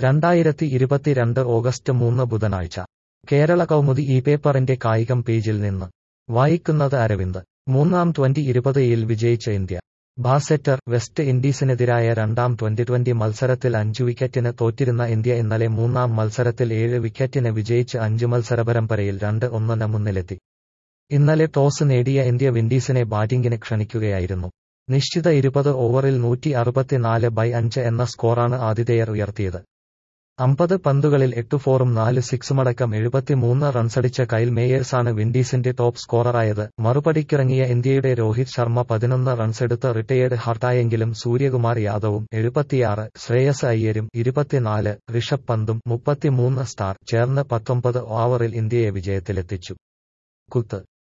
രണ്ടായിരത്തി ഇരുപത്തിരണ്ട് ഓഗസ്റ്റ് മൂന്ന് ബുധനാഴ്ച കേരള കൗമുദി ഈ പേപ്പറിന്റെ കായികം പേജിൽ നിന്ന് വായിക്കുന്നത് അരവിന്ദ് മൂന്നാം ട്വന്റി ഇരുപതിൽ വിജയിച്ച ഇന്ത്യ ബാസെറ്റർ വെസ്റ്റ് ഇൻഡീസിനെതിരായ രണ്ടാം ട്വന്റി ട്വന്റി മത്സരത്തിൽ അഞ്ചു വിക്കറ്റിന് തോറ്റിരുന്ന ഇന്ത്യ ഇന്നലെ മൂന്നാം മത്സരത്തിൽ ഏഴ് വിക്കറ്റിന് വിജയിച്ച് അഞ്ച് മത്സര പരമ്പരയിൽ രണ്ട് ഒന്നിന് മുന്നിലെത്തി ഇന്നലെ ടോസ് നേടിയ ഇന്ത്യ വിൻഡീസിനെ ബാറ്റിംഗിന് ക്ഷണിക്കുകയായിരുന്നു നിശ്ചിത ഇരുപത് ഓവറിൽ നൂറ്റി അറുപത്തിനാല് ബൈ അഞ്ച് എന്ന സ്കോറാണ് ആതിഥേയർ ഉയർത്തിയത് അമ്പത് പന്തുകളിൽ എട്ട് ഫോറും നാല് സിക്സുമടക്കം എഴുപത്തിമൂന്ന് റൺസടിച്ച കൈൽ മേയേഴ്സാണ് വിൻഡീസിന്റെ ടോപ്പ് സ്കോററായത് മറുപടിക്കിറങ്ങിയ ഇന്ത്യയുടെ രോഹിത് ശർമ്മ പതിനൊന്ന് റൺസെടുത്ത് റിട്ടയേർഡ് ഹാർട്ടായെങ്കിലും സൂര്യകുമാർ യാദവും എഴുപത്തിയാറ് ശ്രേയസ് അയ്യരും ഇരുപത്തിനാല് ഋഷഭ് പന്തും മുപ്പത്തിമൂന്ന് സ്റ്റാർ ചേർന്ന് പത്തൊമ്പത് ഓവറിൽ ഇന്ത്യയെ വിജയത്തിലെത്തിച്ചു കുത്ത്